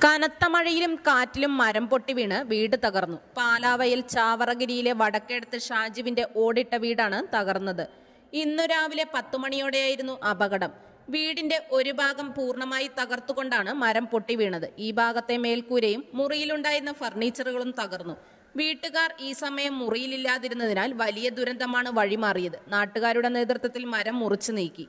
കനത്ത മഴയിലും കാറ്റിലും മരം പൊട്ടി വീണ് വീട് തകർന്നു പാലാവയൽ ചാവറഗിരിയിലെ വടക്കേടത്ത് ഷാജിവിന്റെ ഓടിട്ട വീടാണ് തകർന്നത് ഇന്നു രാവിലെ പത്തു മണിയോടെയായിരുന്നു അപകടം വീടിന്റെ ഒരു ഭാഗം പൂർണ്ണമായി തകർത്തുകൊണ്ടാണ് മരം പൊട്ടി വീണത് ഈ ഭാഗത്തെ മേൽക്കൂരയും മുറിയിലുണ്ടായിരുന്ന ഫർണിച്ചറുകളും തകർന്നു വീട്ടുകാർ ഈ സമയം മുറിയിലില്ലാതിരുന്നതിനാൽ വലിയ ദുരന്തമാണ് വഴിമാറിയത് നാട്ടുകാരുടെ നേതൃത്വത്തിൽ മരം മുറിച്ചു നീക്കി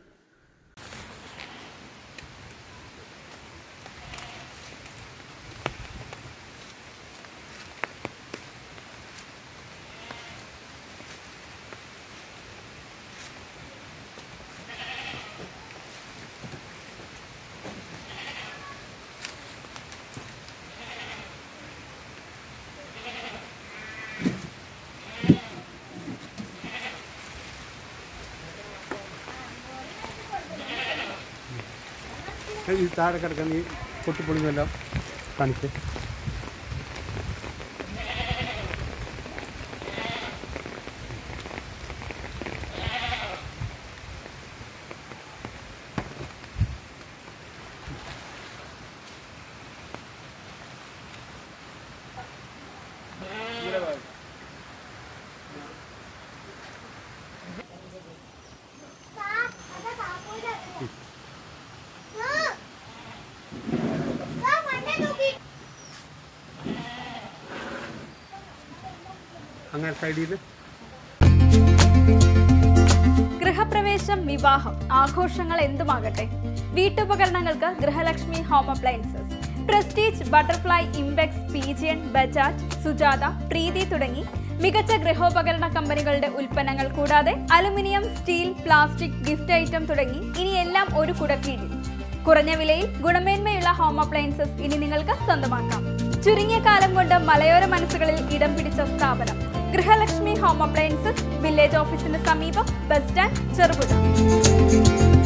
ഈ താഴെ കിടക്കുന്ന ഈ പൊട്ടിപ്പൊളിഞ്ഞെല്ലാം കാണിച്ച് അങ്ങനെ സൈഡിൽ ഗൃഹപ്രവേശം വിവാഹം ആഘോഷങ്ങൾ എന്തുമാകട്ടെ വീട്ടുപകരണങ്ങൾക്ക് Grihalakshmi home appliances Prestige Butterfly Imbex Pigeon Bajaj Sujata Preethi തുടങ്ങി മികച്ച ഗൃഹോപകരണ കമ്പനികളുടെ ഉൽപ്പന്നങ്ങൾ കൂടാതെ aluminium steel plastic gift item തുടങ്ങി ഇനി എല്ലാം ഒരു കുടക്കീഴിൽ കുറഞ്ഞ വിലയിൽ ഗുണമേന്മയുള്ള ഹോം അപ്ലയൻസസ് ഇനി നിങ്ങൾക്ക് സ്വന്തമാക്കാം ചുരുങ്ങിയ കാലം കൊണ്ട് മലയോര മനസ്സുകളിൽ ഇടം പിടിച്ച സ്ഥാപനം ഗൃഹലക്ഷ്മി ഹോം അപ്ലയൻസസ് വില്ലേജ് ഓഫീസിന് സമീപം ബസ് സ്റ്റാൻഡ് ചെറുപുഴ